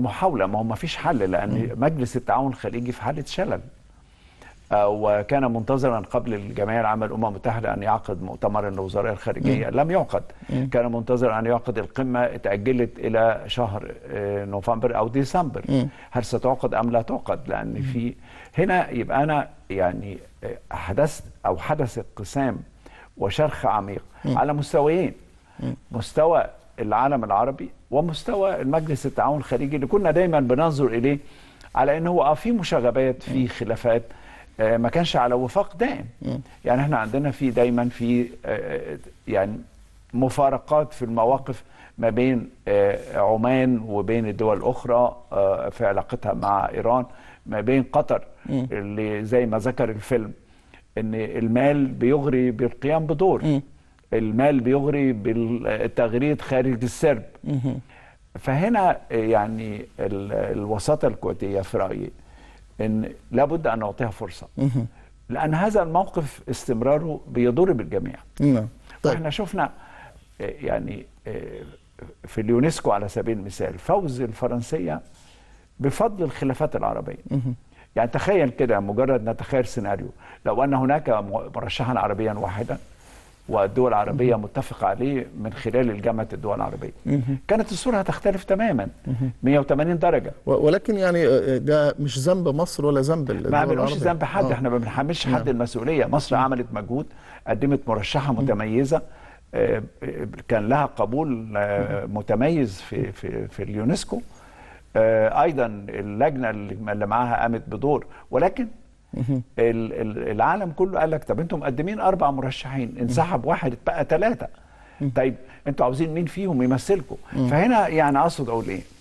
المحاوله ما هو ما فيش حل لان مجلس التعاون الخليجي في حاله شلل آه، وكان منتظرا قبل الجمعيه العامه للامم المتحده ان يعقد مؤتمر الوزراء الخارجيه لم يعقد كان منتظر ان يعقد القمه اتاجلت الى شهر آه، نوفمبر او ديسمبر هل ستعقد ام لا تعقد لان في هنا يبقى انا يعني آه، حدثت او حدث انقسام وشرخ عميق على مستويين مستوى العالم العربي ومستوى المجلس التعاون الخليجي اللي كنا دايما بننظر اليه على انه هو اه في مشاغبات في خلافات آه، ما كانش على وفاق دائم يعني احنا عندنا في دايما في آه، يعني مفارقات في المواقف ما بين آه، عمان وبين الدول الاخرى آه، في علاقتها مع ايران ما بين قطر اللي زي ما ذكر الفيلم ان المال بيغري بالقيام بدور المال بيغري بالتغريد خارج السرب فهنا يعني ال- الوساطه الكويتيه في رايي ان لابد ان نعطيها فرصه لان هذا الموقف استمراره بيضر بالجميع نعم طيب واحنا شفنا آه، يعني آه، في اليونسكو على سبيل المثال فوز الفرنسيه بفضل الخلافات العربيه يعني تخيل كده مجرد نتخيل سيناريو لو ان هناك مرشحا عربيا واحدا والدول العربية متفقة عليه من خلال الجامعة الدول العربية كانت الصورة هتختلف تماما 180 درجة و- ولكن يعني آه، ده مش ذنب مصر ولا ذنب الدول ما بنقولش العربية. ذنب حد آه. احنا ما بنحملش حد المسؤوليه مصر عملت مجهود قدمت مرشحه متميزه آه، آه، كان لها قبول آه، متميز في في في اليونسكو آه، ايضا اللجنه اللي اللي معاها قامت بدور ولكن ال- ال- العالم كله قال لك طب انتم مقدمين اربع مرشحين انسحب واحد اتبقى ثلاثه طيب انتوا عاوزين مين فيهم يمثلكم فهنا يعني اقصد اقول ايه